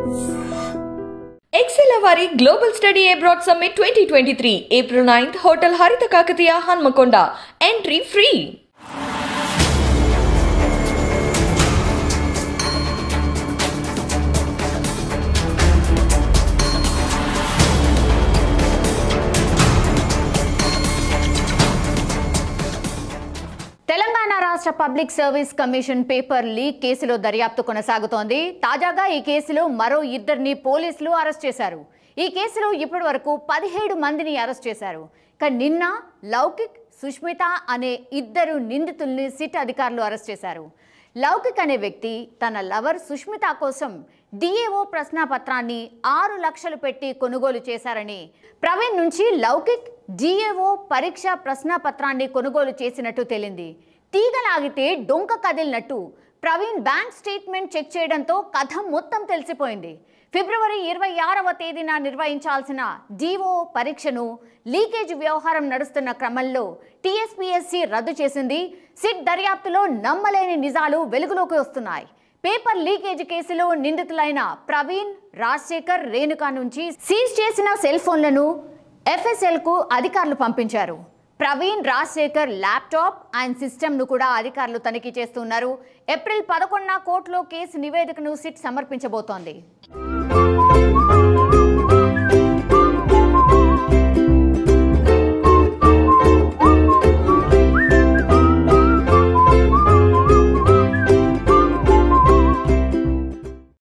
XL వారి global study abroad summit twenty twenty three April ninth hotel Haritha Kakatiya Hanmakonda entry free Telangana రాష్ట్ర public service commission paper leak కేసులో దర్యాప్తు కొనసాగుతోంది తాజాగా ఈ కేసులో మరో ఇద్దరిని పోలీసులు అరెస్ట్ చేశారు ఈ కేసులో ఇప్పటి వరకు పదిహేడు మందిని అరెస్ట్ చేశారు ఇక నిన్న లౌకిక్ సుష్మిత అనే ఇద్దరు నిందితుల్ని సిట్ అధికారులు అరెస్ట్ చేశారు లౌకిక్ అనే వ్యక్తి తన లవర్ సుష్మిత కోసం డిఏఓ ప్రశ్నాపత్రాన్ని ఆరు లక్షలు పెట్టి కొనుగోలు చేశారని ప్రవీణ్ నుంచి లౌకిక్ డిఏఓ పరీక్ష ప్రశ్నాపత్రాన్ని కొనుగోలు చేసినట్టు తేలింది తీగలాగితే డొంక కదిలినట్టు ప్రవీణ్ బ్యాంక్ స్టేట్మెంట్ చెక్ చేయడంతో కథ మొత్తం తెలిసిపోయింది ఫిబ్రవరి ఇరవై ఆరవ తేదీన నిర్వహించాల్సిన డిఓ పరీక్షను లీకేజ్ వ్యవహారం నడుస్తున్న క్రమంలో టీఎస్పీఎస్సీ రద్దు చేసింది సిట్ దర్యాప్తులో నమ్మలేని నిజాలు వెలుగులోకి వస్తున్నాయి పేపర్ లీకేజ్ కేసులో నిందితులైన ప్రవీణ్ రాజశేఖర్ రేణుకా నుంచి సీజ్ చేసిన సెల్ ఫోన్లను ఎఫ్ఎస్ఎల్ కు అధికారులు పంపించారు ప్రవీణ్ రాజశేఖర్ ల్యాప్టాప్ అండ్ సిస్టమ్ను కూడా అధికారులు తనిఖీ చేస్తున్నారు ఏప్రిల్ పదకొండున కోర్టులో కేసు నివేదికను సిట్ సమర్పించబోతోంది